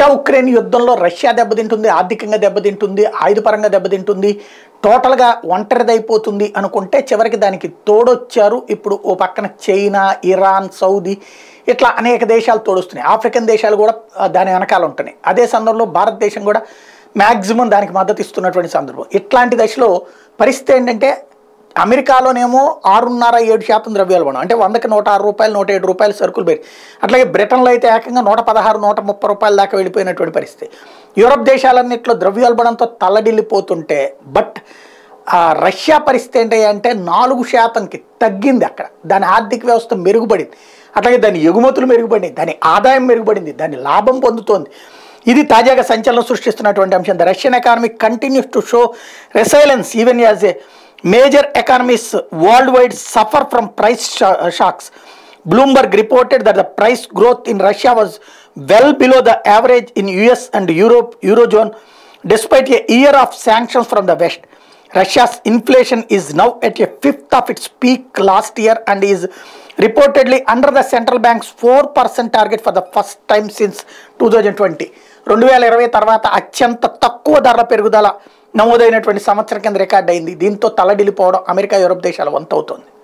Russia Ukraine యుద్ధంలో Russia దెబ్బతింటుంది ఆర్థికంగా దెబ్బతింటుంది ఆయుధపరంగా దెబ్బతింటుంది టోటల్గా ఒంటరిదైపోతుంది అనుకుంటే చివరికి దానికి తోడొచ్చారు ఇప్పుడు ఓ పక్కన చైనా ఇరాన్ సౌదీ ఇట్లా అనేక దేశాలు తోడొస్తున్నాయి ఆఫ్రికన్ దేశాలు కూడా ఆ, దాని వెనకాల ఉంటున్నాయి అదే సందర్భంలో భారతదేశం కూడా మ్యాక్సిమం దానికి మద్దతు ఇస్తున్నటువంటి సందర్భం ఇట్లాంటి దశలో పరిస్థితి ఏంటంటే అమెరికాలోనేమో ఆరున్నర ఏడు శాతం ద్రవ్యోల్బణం అంటే వందకి నూట ఆరు రూపాయలు నూట ఏడు రూపాయలు సరుకులు పెరిగి అట్లాగే బ్రిటన్లో అయితే ఏకంగా నూట పదహారు నూట ముప్పై రూపాయల దాకా వెళ్ళిపోయినటువంటి పరిస్థితి యూరప్ దేశాలన్నింటిలో ద్రవ్యోల్బణంతో తల్లడిల్లిపోతుంటే బట్ ఆ రష్యా పరిస్థితి ఏంటి అంటే నాలుగు శాతంకి తగ్గింది అక్కడ దాని ఆర్థిక వ్యవస్థ మెరుగుపడింది అట్లాగే దాని ఎగుమతులు మెరుగుపడింది దాని ఆదాయం మెరుగుపడింది దాని లాభం పొందుతోంది ఇది తాజాగా సంచలనం సృష్టిస్తున్నటువంటి అంశం the Russian economy continues to show resilience even as a major economies worldwide suffer from price shocks Bloomberg reported that the price growth in Russia was well below the average in US and Europe Eurozone despite a year of sanctions from the West. Russia's inflation is now at a fifth of its peak last year and is reportedly under the central bank's 4% target for the first time since 2020. రెండు వేల ఇరవై తర్వాత అత్యంత తక్కువ ధరల పెరుగుదల నమోదైనటువంటి సంవత్సరం కింద రికార్డ్ అయింది దీంతో తలడిల్లిపోవడం అమెరికా యూరోప్ దేశాల వంతవుతోంది